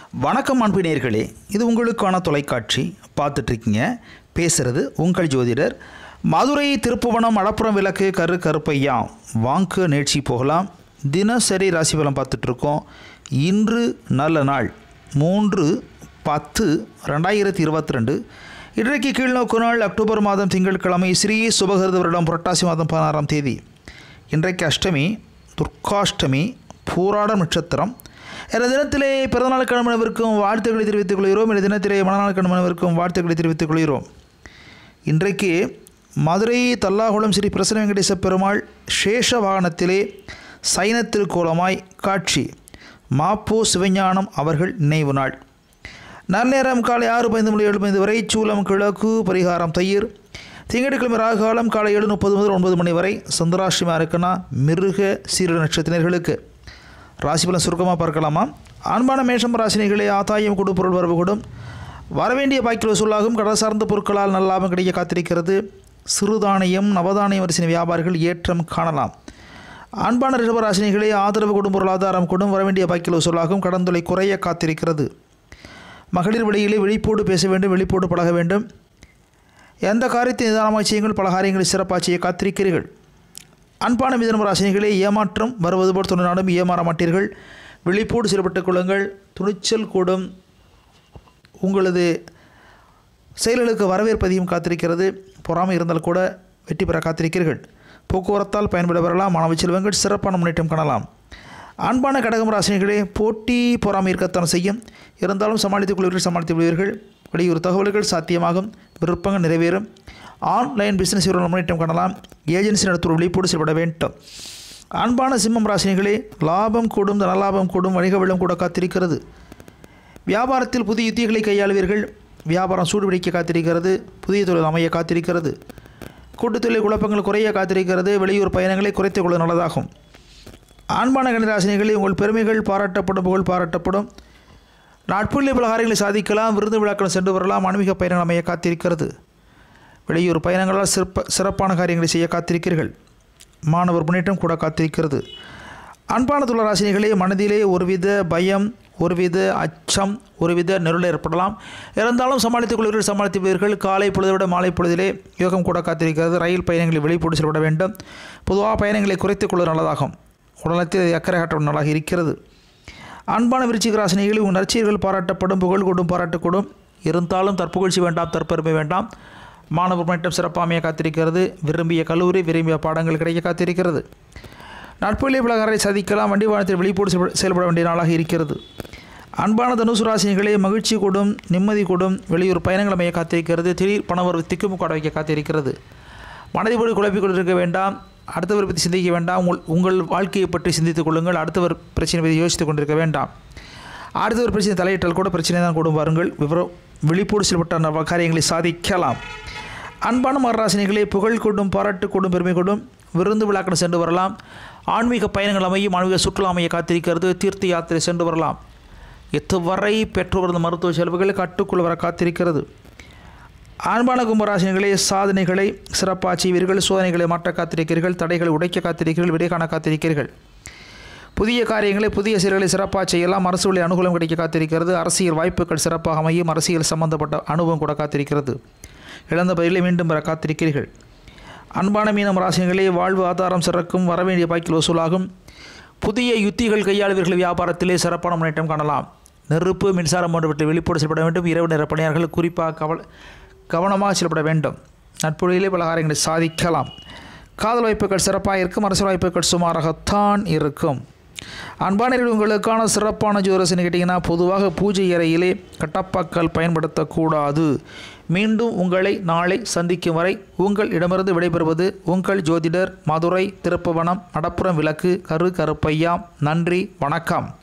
வணக்கம் அன்பு நேயர்களே இது உங்களுக்கான தொலைக்காட்சி பார்த்துட்ருக்கீங்க பேசுகிறது உங்கள் ஜோதிடர் மதுரை திருப்புவனம் மலப்புரம் விளக்கு கரு கருப்பையா வாங்க நிகழ்ச்சி போகலாம் தினசரி ராசி பலன் பார்த்துட்ருக்கோம் இன்று நல்ல நாள் மூன்று பத்து ரெண்டாயிரத்தி இருபத்தி ரெண்டு இன்றைக்கு கீழ்நோக்கு நாள் அக்டோபர் மாதம் திங்கட்கிழமை ஸ்ரீ சுபகிருத வருடம் புரட்டாசி மாதம் பதினாறாம் தேதி இன்றைக்கு அஷ்டமி துர்காஷ்டமி பூராடம் நட்சத்திரம் இந்த தினத்திலே பிறந்தநாள் கணவனவிற்கும் வாழ்த்துக்களை தெரிவித்துக் கொள்கிறோம் இந்த தினத்திலே மனநாள் கணவனவிற்கும் வாழ்த்துக்களை தெரிவித்துக் கொள்கிறோம் இன்றைக்கு மதுரை தல்லாகுளம் ஸ்ரீ பிரசன்ன வெங்கடேச பெருமாள் சேஷ வாகனத்திலே சைன திருக்கோலமாய் காட்சி மாப்போ சிவஞானம் அவர்கள் நினைவு நாள் நன்னேரம் காலை ஆறு பதினைந்து மணி ஏழு பதினைந்து வரை சூலம் கிழக்கு பரிகாரம் தயிர் திங்கட்கிழமை ராகாலம் காலை ஏழு முப்பது முதல் ஒன்பது மணி வரை சந்திராஷ்டமா இருக்குன்னா மிருக சீரட நட்சத்திரர்களுக்கு ராசி பலன் சுருக்கமாக பார்க்கலாமா அன்பான மேஷம் ராசினிகளே ஆதாயம் கொடு பொருள் வரவு கொடும் வரவேண்டிய பாக்கிய வசூலாகும் கடல் சார்ந்த பொருட்களால் நல்ல லாபம் கிடைக்க காத்திருக்கிறது சிறுதானியம் நவதானியம் வரிசை வியாபாரிகள் ஏற்றம் காணலாம் அன்பான ரிஷபராசினிகளே ஆதரவு கொடும் பொருளாதாரம் கொடும் வரவேண்டிய பாக்கிய வசூலாகும் கடன் தொலை குறைய காத்திருக்கிறது மகளிர் வழியிலே விழிப்போடு பேச வேண்டும் விழிப்போடு பழக வேண்டும் எந்த காரியத்தை நிதானமாக செய்யுங்கள் பல காரியங்களை சிறப்பாக செய்ய காத்திருக்கிறீர்கள் அன்பான மிதனம் ராசினிகளே ஏமாற்றம் வருவது போல் துணினாலும் ஏமாற மாட்டீர்கள் விழிப்போடு செயல்பட்டுக் கொள்ளுங்கள் துணிச்சல் கூடும் உங்களது செயல்களுக்கு வரவேற்பதியும் காத்திருக்கிறது பொறாமை இருந்தால் கூட வெற்றி பெற காத்திருக்கிறீர்கள் போக்குவரத்தால் பயன்பட வரலாம் மாணவ செல்வங்கள் சிறப்பான முன்னேற்றம் காணலாம் அன்பான கடகம் ராசினிகளே போட்டி பொறாமை இருக்கத்தான் செய்யும் இருந்தாலும் சமாளித்துக் கொள்வீர்கள் சமாளித்துக் கொள்வீர்கள் வெளியூர் தகவல்கள் சாத்தியமாகும் விருப்பங்கள் நிறைவேறும் ஆன்லைன் பிஸ்னஸ் இவர்கள் முன்னேற்றம் காணலாம் ஏஜென்சி நடத்துவோர் விழிப்போடு செயல்பட வேண்டும் அன்பான சிம்மம் ராசினிகளே லாபம் கூடும் தனலாபம் கூடும் வணிக வெள்ளம் கூட காத்திருக்கிறது வியாபாரத்தில் புதிய யுத்திகளை கையாளுவீர்கள் வியாபாரம் சூடுபிடிக்க காத்திருக்கிறது புதிய தொழில் அமைய காத்திருக்கிறது கூட்டுத்தொழில் குழப்பங்கள் குறைய காத்திருக்கிறது வெளியூர் பயணங்களை குறைத்துக் கொள்ள நல்லதாகும் ஆண்பான கணிராசினிகளில் உங்கள் பெருமைகள் பாராட்டப்படும் புகழ் பாராட்டப்படும் நட்புள்ள பலகாரங்களை சாதிக்கலாம் விருது விழாக்கள் சென்று வரலாம் ஆன்மீக பயணங்கள் அமைய காத்திருக்கிறது வெளியூர் பயணங்களால் சிறப்ப சிறப்பான காரியங்களை செய்ய காத்திருக்கிறீர்கள் மாணவர் முன்னேற்றம் கூட காத்திருக்கிறது அன்பான துளராசினிகளே மனதிலே ஒருவித பயம் ஒருவித அச்சம் ஒருவித நெருள் ஏற்படலாம் இருந்தாலும் சமாளித்துக் கொள்வீர்கள் சமாளித்துவீர்கள் காலை பொழுதை விட மாலை பொழுதிலே யோகம் கூட காத்திருக்கிறது ரயில் பயணங்களை வெளிப்போடு செல்லப்பட வேண்டும் பொதுவாக பயணங்களை குறைத்துக் கொள்ள நல்லதாகும் உடலத்தில் அக்கறை காட்டும் நாளாக இருக்கிறது அன்பான விருச்சிக ராசினிகளில் உங்கள் நற்செயல்கள் பாராட்டப்படும் புகழ் கொடும் பாராட்டக்கூடும் இருந்தாலும் தற்புகழ்ச்சி வேண்டாம் தற்பெருமை வேண்டாம் மாணவர் முன்னேற்றம் சிறப்பாமைய காத்திருக்கிறது விரும்பிய கல்லூரி விரும்பிய பாடங்கள் கிடைக்க காத்திருக்கிறது நட்புலே விலகாரை சதிக்கலாம் வண்டி வாகனத்தில் வெளிப்போடு செயல்பட- செயல்பட வேண்டிய நாளாக இருக்கிறது அன்பான தனுசு ராசினிகளே மகிழ்ச்சி கூடும் நிம்மதி கூடும் வெளியூர் பயணங்கள் அமைய காத்திருக்கிறது திடீர் பணவரவு திக்குமுக்காட வைக்க காத்திருக்கிறது மனதை போடு குழப்பிக் கொண்டிருக்க வேண்டாம் அடுத்தவர் பற்றி சிந்திக்க வேண்டாம் உங்கள் உங்கள் வாழ்க்கையை பற்றி சிந்தித்துக் கொள்ளுங்கள் அடுத்தவர் பிரச்சனை பற்றி யோசித்துக் கொண்டிருக்க வேண்டாம் அடுத்தவர் பிரச்சனை தலையிட்டால் கூட பிரச்சனை தான் கூடும் வாருங்கள் விவரம் விழிப்போடு செயல்பட்ட நவ காரியங்களை சாதிக்கலாம் அன்பான மகராசினிகளே புகழ் கொண்டும் பாராட்டு கொண்டும் பெருமை கொண்டும் விருந்து விழாக்கள் சென்று வரலாம் ஆன்மீக பயணங்கள் அமையும் ஆன்மீக சுற்றுலா அமைய காத்திருக்கிறது தீர்த்த யாத்திரை சென்று வரலாம் எத்துவரை பெற்றோரது மருத்துவ செலவுகள் கட்டுக்குள் வர காத்திருக்கிறது ஆண்பான கும்பராசினிகளே சாதனைகளை சிறப்பாக செய்வீர்கள் சோதனைகளை மாற்ற காத்திருக்கிறீர்கள் தடைகளை உடைக்க காத்திருக்கிறீர்கள் விடை காண காத்திருக்கிறீர்கள் புதிய காரியங்களை புதிய செயல்களை சிறப்பாக செய்யலாம் அரசு வழி அனுகூலம் கிடைக்க காத்திருக்கிறது அரசியல் வாய்ப்புகள் சிறப்பாக அமையும் அரசியல் சம்பந்தப்பட்ட அனுபவம் கூட காத்திருக்கிறது இழந்த பதிலை மீண்டும் பெற காத்திருக்கிறீர்கள் அன்பான மீனம் ராசினிகளே வாழ்வு ஆதாரம் சிறக்கும் வரவேண்டிய பாக்கில் வசூலாகும் புதிய யுத்திகள் கையாளுவீர்கள் வியாபாரத்திலே சிறப்பான முன்னேற்றம் காணலாம் நெருப்பு மின்சாரம் போன்றவற்றை வெளிப்போடு செயல்பட வேண்டும் இரவு நேர பணியாளர்கள் குறிப்பாக கவல கவனமாக செயல்பட வேண்டும் நட்புகளிலே பல காரியங்களை சாதிக்கலாம் காதல் வாய்ப்புகள் சிறப்பாக இருக்கும் அரசியல் வாய்ப்புகள் சுமாராகத்தான் இருக்கும் அன்பானவர்கள் உங்களுக்கான சிறப்பான ஜோரசனை கேட்டிங்கன்னா பொதுவாக பூஜை அறையிலே கட்டப்பாக்கள் பயன்படுத்தக்கூடாது மீண்டும் உங்களை நாளை சந்திக்கும் வரை உங்கள் இடமிருந்து விடைபெறுவது உங்கள் ஜோதிடர் மதுரை திருப்புவனம் மடப்புறம் விளக்கு கரு கருப்பையா நன்றி வணக்கம்